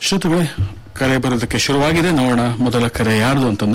ಶ್ರೋತೃಗಳೇ ಕರೆ ಬರೋದಕ್ಕೆ ಶುರುವಾಗಿದೆ ನೋಡೋಣ ಮೊದಲ ಕರೆ ಯಾರ್ದು ಅಂತಂದು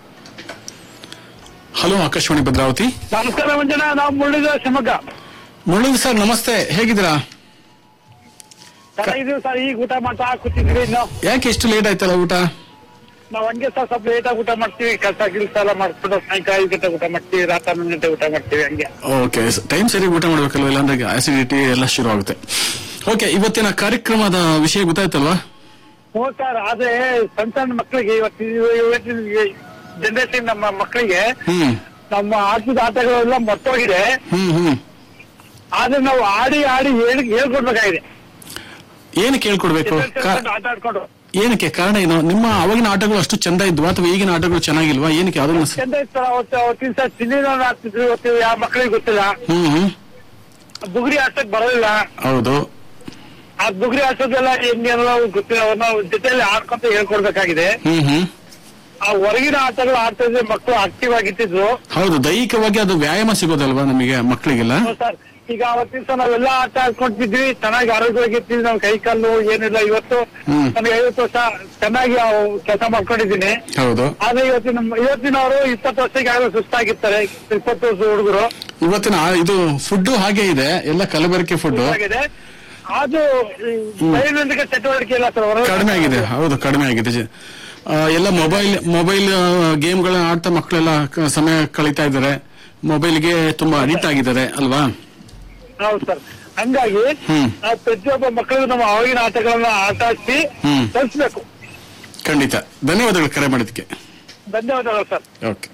ಹಲೋ ಆಕಾಶವಾಣಿ ಭದ್ರಾವತಿ ನಮಸ್ಕಾರ ಮಂಜನ ನಾವು ಮುರಳಿದ ಶಿವಮೊಗ್ಗ ಮುರಳೀಧರ್ ಸರ್ ನಮಸ್ತೆ ಹೇಗಿದ್ದೀರಾ ಚೆನ್ನಾಗಿದ್ದೀವಿ ಸರ್ ಈಗ ಊಟ ಮಾಡ್ತಾ ಕೂತಿದ್ವಿ ಇನ್ನು ಯಾಕೆ ಎಷ್ಟು ಲೇಟ್ ಆಯ್ತಲ್ಲ ಊಟ ನಾವು ಹಂಗೆ ಸರ್ ಸ್ವಲ್ಪ ಲೇಟ್ ಆಗಿ ಊಟ ಮಾಡ್ತೀವಿ ಕೆಲಸ ಗಿಲ್ಸ ಎಲ್ಲ ಮಾಡ್ಬಿಟ್ಟು ಸಾಯಂಕಾಲ ಐದು ಗಂಟೆ ಊಟ ಮಾಡ್ತೀವಿ ರಾತ್ರಿ ಹನ್ನೊಂದು ಗಂಟೆ ಊಟ ಮಾಡ್ತೀವಿ ಹಂಗೆ ಓಕೆ ಟೈಮ್ ಸರಿ ಊಟ ಮಾಡ್ಬೇಕಲ್ವ ಇಲ್ಲಾಂದ್ರೆ ಆಸಿಡಿಟಿ ಎಲ್ಲ ಶುರು ಆಗುತ್ತೆ ಓಕೆ ಇವತ್ತಿನ ಕಾರ್ಯಕ್ರಮದ ವಿಷಯ ಗೊತ್ತಾಯ್ತಲ್ವಾ ಹ್ಞೂ ಸರ್ ಆದ್ರೆ ಸಣ್ಣ ಸಣ್ಣ ಮಕ್ಕಳಿಗೆ ಇವತ್ತು ಇವತ್ತಿನ ಜನರೇಷನ್ ನಮ್ಮ ಮಕ್ಕಳಿಗೆ ಹ್ಮ್ ನಮ್ಮ ಆಟದ ಆಟಗಳೆಲ್ಲ ಮರ್ತೋಗಿದೆ ಹ್ಮ್ ಹ್ಮ್ ಆದ್ರೆ ನಾವು ಆಡಿ ಆಡಿ ಹೇಳಿ ಹೇಳ್ಕೊಡ್ಬೇಕಾಗಿದೆ ಏನಕ್ಕೆ ಹೇಳ್ಕೊಡ್ಬೇಕು ಕಾ- ಜನರೇಷನ್ ಆಟ ಆಡ್ಕೊಂಡು ಏನಕ್ಕೆ ಕಾರಣ ಏನು ನಿಮ್ಮ ಅವಾಗಿನ ಆಟಗಳು ಅಷ್ಟು ಚಂದ ಇದ್ವಾ ಅಥವಾ ಈಗಿನ ಆಟಗಳು ಚೆನ್ನಾಗಿಲ್ವಾ ಏನಕ್ಕೆ ಅದನ್ನ ಸ- ಚಂದ ಇತ್ತು ಸರ್ ಅವತ್ತು ಅವತ್ತಿನ ಸರ್ ಚಿನ್ನಿನ ಆಡ್ತಿದ್ರು ಇವತ್ತು ಯಾವ ಮಕ್ಕಳಿಗೆ ಗೊತ್ತಿಲ್ಲ ಹ್ಮ್ ಹ್ಮ್ ಬುಗುರಿ ಆಡ್ಸಕ್ ಬರೋದಿಲ್ಲ ಹೌದು ಆ ಬುಗುರಿ ಆಡ್ಸೋದೆಲ್ಲ ಹೆಂಗೆ ಅನ್ನೋದು ಅವ್ರಿಗೆ ಗೊತ್ತಿಲ್ಲ ಅವ್ರನ್ನ ಜೊತೆಯಲ್ಲಿ ಆಡ್ಕೊಂತ ಹೇಳ್ಕೊಡ್ಬೇಕಾಗಿದೆ ಹ್ಮ್ ಹ್ಮ್ ಆ ಹೊರಗಿನ ಆಟಗಳು ಆಡ್ತಾ ಇದ್ರೆ ಮಕ್ಕಳು ಆಕ್ಟಿವ್ ಆಗಿಟ್ಟಿದ್ರು ಹೌದು ದೈಹಿಕವಾಗಿ ಅದು ವ್ಯಾಯಾಮ ಸಿಗೋದಲ್ವಾ ನಮಗೆ ಮಕ್ಕಳಿಗೆಲ್ಲ ಸರ್ ಈಗ ಅವತ್ತಿನ ದಿವಸ ನಾವೆಲ್ಲ ಆಟ ಆಡ್ಕೊಂತಿದ್ವಿ ಚೆನ್ನಾಗಿ ಆರೋಗ್ಯವಾಗಿರ್ತೀವಿ ನಾವು ಕೈ ಕಾಲು ಏನಿಲ್ಲ ಇವತ್ತು ಹ್ಮ್. ನನಗೆ ಐವತ್ತು ವರ್ಷ ಚೆನ್ನಾಗಿ ಕೆಲಸ ಮಾಡ್ಕೊಂಡಿದ್ದೀನಿ ಹೌದು ಆದ್ರೆ ಇವತ್ತಿನ ಇವತ್ತಿನವರು ಇಪ್ಪತ್ತು ವರ್ಷಕ್ಕೆ ಆಗಲೇ ಸುಸ್ತಾಗಿರ್ತಾರೆ ಇಪ್ಪತ್ತು ವರ್ಷ ಹುಡುಗರು ಇವತ್ತಿನ ಆ- ಇದು ಫುಡ್ ಹಾಗೆ ಇದೆ ಎಲ್ಲ ಕಲಬೆರಕೆ ಫುಡ್ ಆಗಿದೆ ಅದು ಈ ದೈನಂದಿನ ಚಟುವಟಿಕೆ ಇಲ್ಲ ಸರ್ ಹೊರ ಕಡಿಮೆ ಆಗಿದೆ ಹೌದು ಕಡಿಮೆ ಆಗಿದೆ ಜ- ಆ, ಎಲ್ಲ ಮೊಬೈಲ್ ಮೊಬೈಲ್ ಗೇಮ್ಗಳನ್ನ ಆಡ್ತಾ ಮಕ್ಕಳೆಲ್ಲ ಕ- ಸಮಯ ಕಳೀತಾ ಇದ್ದಾರೆ ಮೊಬೈಲ್ಗೆ ತುಂಬಾ ಅಡಿಕ್ಟ್ ಆಗಿದ್ದಾರೆ ಅಲ್ವಾ ಹೌದು ಸರ್ ಹಂಗಾಗಿ ಹ್ಮ್. ನಾವು ಪ್ರತಿಯೊಬ್ಬ ಮಕ್ಕಳಿಗೂ ನಮ್ಮ ಆವಾಗಿನ ಆಟಗಳನ್ನ ಆಟ ಆಡಿಸಿ ಹ್ಮ್. ಕಲಿಸ್ಬೇಕು ಖಂಡಿತ ಧನ್ಯವಾದಗಳು ಕರೆ ಮಾಡಿದ್ದಕ್ಕೆ ಧನ್ಯವಾದಗಳು ಸರ್ ಓಕೆ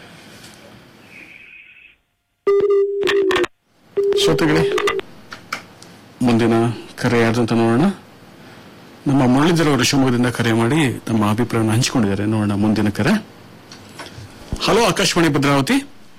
ಶ್ರೋತೃಗಳೇ ಮುಂದಿನ ಕರೆ ಯಾರ್ದು ಅಂತ ನೋಡೋಣ ನಮ್ಮ ಮುರಳೀಧರ್ ಅವರು ಶಿವಮೊಗ್ಗದಿಂದ ಕರೆ ಮಾಡಿ ತಮ್ಮ ಅಭಿಪ್ರಾಯವನ್ನು ಹಂಚಿಕೊಂಡಿದ್ದಾರೆ ನೋಡೋಣ ಮುಂದಿನ ಕರೆ ಹಲೋ ಆಕಾಶವಾಣಿ ಭದ್ರಾವತಿ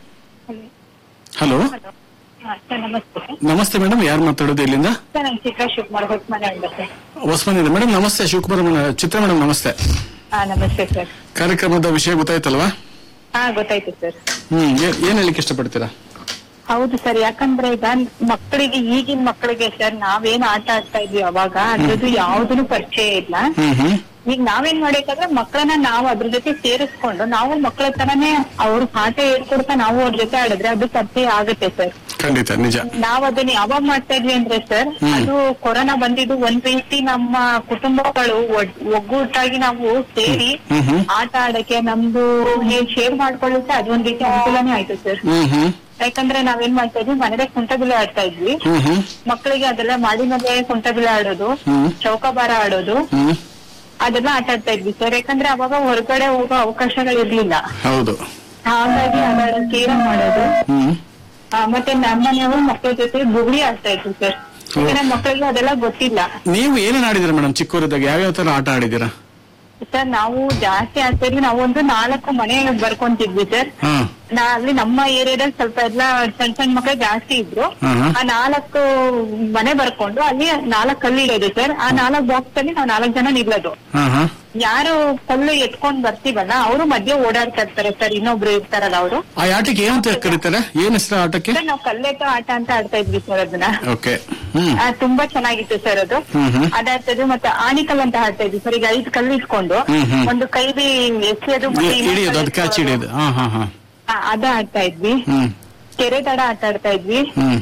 ಹಲೋ ಹಾ, ಸರ್ ನಮಸ್ತೆ ನಮಸ್ತೆ ಮೇಡಮ್ ಯಾರು ಮಾತಾಡೋದು ಇಲ್ಲಿಂದ ಸರ್ ನಾನು ಚಿತ್ರ ಶಿವಕುಮಾರ್ ಹೊಸಮನೆ ಅಂಬತ್ತೆ ಹೊಸಮನಿಂದ ಮೇಡಮ್ ನಮಸ್ತೆ ಶಿವಕುಮಾರ್ ಮೇಡಮ್ ಚಿತ್ರ ಮೇಡಮ್ ನಮಸ್ತೆ ಹಾ ನಮಸ್ತೆ ಸರ್ ಕಾರ್ಯಕ್ರಮದ ವಿಷಯ ಗೊತ್ತಾಯ್ತಲ್ವಾ ಹಾ ಗೊತ್ತಾಯ್ತು ಸರ್ ಹ್ಮ್ ಏ- ಏನ್ ಹೇಳಿಕ್ಕೆ ಇಷ್ಟಪಡ್ತೀರಾ ಹೌದು ಸರ್ ಯಾಕಂದ್ರೆ ಈಗ ಮಕ್ಕಳಿಗೆ ಈಗಿನ ಮಕ್ಕಳಿಗೆ ಸರ್ ನಾವೇನ್ ಆಟ ಆಡ್ತಾ ಇದ್ವಿ ಅವಾಗ ಅದ್ರದ್ದು ಯಾವ್ದನ್ನು ಪರಿಚಯ ಇಲ್ಲ ಹ್ಮ್ ಹ್ಮ್ ಈಗ ನಾವೇನ್ ಮಾಡ್ಬೇಕಂದ್ರೆ ಮಕ್ಕಳನ್ನ ನಾವು ಅದ್ರ ಜೊತೆ ಸೇರಿಸ್ಕೊಂಡು ನಾವು ಮಕ್ಕಳ ತರಾನೇ ಅವ್ರ ಆಟ ಹೇಳ್ಕೊಡ್ತಾ ನಾವು ಅವ್ರ ಜೊತೆ ಆಡಿದ್ರೆ ಅದು ಪರಿಚಯ ಆಗುತ್ತೆ ಸರ್ ಖಂಡಿತ ನಿಜ ನಾವ್ ಅದನ್ನ ಯಾವಾಗ ಮಾಡ್ತಾ ಇದ್ವಿ ಅಂದ್ರೆ ಸರ್ ಹ್ಮ್. ಅದು ಕೊರೋನಾ ಬಂದಿದ್ದು ಒಂದ್ ರೀತಿ ನಮ್ಮ ಕುಟುಂಬಗಳು ಒಡ್- ಒಗ್ಗೂಟಾಗಿ ನಾವು ಸೇರಿ ಹ್ಮ್ ಹ್ಮ್ ಆಟ ಆಡಕ್ಕೆ ನಮ್ದು ಶೇರ್ ಮಾಡ್ಕೊಳ್ಳುತ್ತೆ ಅದೊಂದ್ ರೀತಿ ಅನುಕೂಲನೇ ಆಯ್ತು ಸರ್ ಹ್ಮ್ ಹ್ಮ್ ಯಾಕಂದ್ರೆ ನಾವೇನ್ ಮಾಡ್ತಾ ಇದ್ವಿ ಮನೇಲೆ ಕುಂಟಬಿಲ್ಲೆ ಆಡ್ತಾ ಇದ್ವಿ ಹ್ಮ್ ಹ್ಮ್ ಮಕ್ಕಳಿಗೆ ಅದೆಲ್ಲ ಮಾಡಿ ಮೇಲೆ ಕುಂಟಬಿಲ್ಲೆ ಆಡೋದು ಹ್ಮ್. ಚೌಕಾಬಾರ ಆಡೋದು ಹ್ಮ್ ಅದೆಲ್ಲ ಆಟ ಆಡ್ತಾ ಇದ್ವಿ ಸರ್ ಯಾಕಂದ್ರೆ ಅವಾಗ ಹೊರಗಡೆ ಹೋಗೋ ಅವಕಾಶಗಳು ಇರ್ಲಿಲ್ಲ ಹೌದು ಹಾಗಾಗಿ ಆಡೋದು ಕೇರಂ ಮಾಡೋದು ಹ್ಮ್ ಆ, ಮತ್ತೆ ನಮ್ಮನೆಯವರು ಮಕ್ಕಳ ಜೊತೆ ಬುಗುಡಿ ಆಡ್ತಾ ಇದ್ರು ಸರ್ ಯಾಕಂದ್ರೆ ಮಕ್ಕಳಿಗೆ ಅದೆಲ್ಲ ಗೊತ್ತಿಲ್ಲ ನೀವು ಏನೇನ್ ಆಡಿದಿರ ಮೇಡಮ್ ಚಿಕ್ಕವರಿದ್ದಾಗ ಯಾವ್ಯಾವ ತರ ಆಟ ಆಡಿದಿರಾ ಸರ್ ನಾವು ಜಾಸ್ತಿ ಆಡ್ತಾ ಇದ್ವಿ ನಾವು ಒಂದು ನಾಲ್ಕು ಮನೆ ಬರ್ಕೊಂತಿದ್ವಿ ಸರ್ ಹಾ ನಾ ಅಲ್ಲಿ ನಮ್ಮ ಏರಿಯಾದಲ್ಲಿ ಸ್ವಲ್ಪ ಎಲ್ಲ ಸಣ್ಣ ಸಣ್ಣ ಮಕ್ಕಳು ಜಾಸ್ತಿ ಇದ್ರು ಹಾ, ಹಾ. ಆ ನಾಲ್ಕು ಮನೆ ಬರ್ಕೊಂಡು ಅಲ್ಲಿ ನಾಲ್ಕು ಕಲ್ಲು ಇಡೋದು ಸರ್ ಆ ನಾಲ್ಕು ಬಾಕ್ಸ್ ಅಲ್ಲಿ ನಾವು ನಾಲ್ಕು ಜನ ನಿಲ್ಲೋದು ಹಾ ಹಾ ಯಾರು ಕಲ್ಲು ಎತ್ಕೊಂಡ್ ಬರ್ತೀವಲ್ಲ ಅವರು ಮಧ್ಯೆ ಓಡಾಡ್ತಾ ಇರ್ತಾರೆ ಸರ್ ಇನ್ನೊಬ್ರು ಇರ್ತಾರಲ್ಲ ಅವರು ಆ ಆಟಕ್ಕೆ ಏನಂತ ಕರೀತಾರೆ ಏನ್ ಹೆಸರು ಆಟಕ್ಕೆ ಸರ್ ನಾವು ಕಲ್ಲೆತ್ತೋ ಆಟ ಅಂತ ಆಡ್ತಾ ಇದ್ವಿ ಸರ್ ಅದನ್ನ ಓಕೆ ಹ್ಮ್ ಆ, ತುಂಬಾ ಚೆನ್ನಾಗಿತ್ತು ಸರ್ ಅದು ಹ್ಮ್ ಹ್ಮ್ ಅದಾಗ್ತದೆ ಮತ್ತೆ ಆಣಿಕಲ್ ಅಂತ ಆಡ್ತಾ ಇದ್ವಿ ಸರ್ ಈಗ ಐದು ಕಲ್ಲು ಇಟ್ಕೊಂಡು ಹ್ಮ್, ಹ್ಮ್. ಒಂದು ಕೈಲಿ ಎಸೆಯೋದು ಮತ್ತೆ ಇ- ಇನ್ನೊಂದು ಹಿಡಿಯೋದು ಕೈ ಅದು ಕ್ಯಾಚ್ ಹಿಡಿಯೋದು ಹಾ ಹಾ ಹಾ ಆ, ಅದ ಆಡ್ತಾ ಇದ್ವಿ ಹ್ಮ್ ಕೆರೆ ದಡ ಆಟ ಆಡ್ತಾ ಇದ್ವಿ ಹ್ಮ್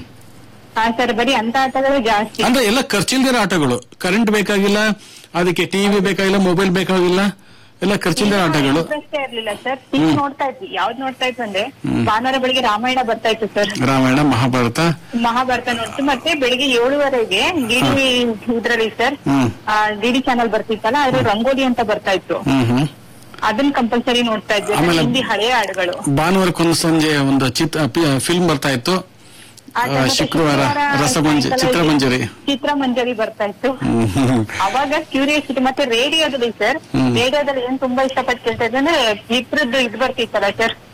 ಆ ಸರ್ ಬರೀ ಅಂತ ಆಟಗಳು ಜಾಸ್ತಿ ಅಂದ್ರೆ ಎಲ್ಲ ಖರ್ಚಿಲ್ದಿರೋ ಆಟಗಳು ಕರೆಂಟ್ ಬೇಕಾಗಿಲ್ಲ ಅದಕ್ಕೆ ಟಿವಿ ಬೇಕಾಗಿಲ್ಲ ಮೊಬೈಲ್ ಬೇಕಾಗಿಲ್ಲ ಎಲ್ಲ ಖರ್ಚಿಲ್ದಿರೋ ಆಟಗಳು ಇಂಟ್ರೆಸ್ಟ್ ಇರ್ಲಿಲ್ಲ ಸರ್ ಟಿವಿ ನೋಡ್ತಾ ಇದ್ವಿ ಯಾವ್ದು ನೋಡ್ತಾ ಇದ್ವಿ ಅಂದ್ರೆ ಭಾನುವಾರ ಬೆಳಿಗ್ಗೆ ರಾಮಾಯಣ ಬರ್ತಾ ಇತ್ತು ಸರ್ ರಾಮಾಯಣ ಮಹಾಭಾರತ ಮಹಾಭಾರತ ನೋಡ್ತು ಮತ್ತೆ ಬೆಳಿಗ್ಗೆ ಏಳುವರೆಗೆ ಡಿಡಿ ಇದ್ರಲ್ಲಿ ಸರ್ ಹ್ಮ್ ಡಿಡಿ ಚಾನಲ್ ಬರ್ತಿತ್ತಲ್ಲ ಅದ್ರ ರಂಗೋಲಿ ಅಂತ ಬರ್ತಾ ಇತ್ತು ಹ್ಮ್ ಹ್ಮ್ ಅದನ್ನ ಕಂಪಲ್ಸರಿ ನೋಡ್ತಾ ಇದ್ವಿ ಆಮೇಲೆ- ಹಿಂದಿ ಹಳೆಯ ಹಾಡುಗಳು ಭಾನುವಾರಕ್ಕೊಂದು ಸಂಜೆ ಒಂದು ಚಿತ್ರ ಫಿಲ್ಮ್ ಬರ್ತಾ ಇತ್ತು ಆ ಆ, ಟೈಮಲ್ಲಿ ಶುಕ್ರವಾರ ರಸಮಂಜ ಸಾಯಂಕಾಲ ಚಿತ್ರಮಂಜರಿ ಚಿತ್ರಮಂಜರಿ ಬರ್ತಾ ಇತ್ತು ಹ್ಮ್ ಹ್ಮ್ ಅವಾಗ ಕ್ಯೂರಿಯಾಸಿಟಿ ಮತ್ತೆ ರೇಡಿಯೋದಲ್ಲಿ ಸರ್ ಹ್ಮ್. ರೇಡಿಯೋದಲ್ಲಿ ಏನ್ ತುಂಬಾ ಇಷ್ಟಪಟ್ಟು ಕೇಳ್ತಾ ಇದ್ದೆ ಅಂದ್ರೆ ಇಬ್ರದ್ದು ಇದು ಬರ್ತಿತ್ತಲ್ಲ ಸರ್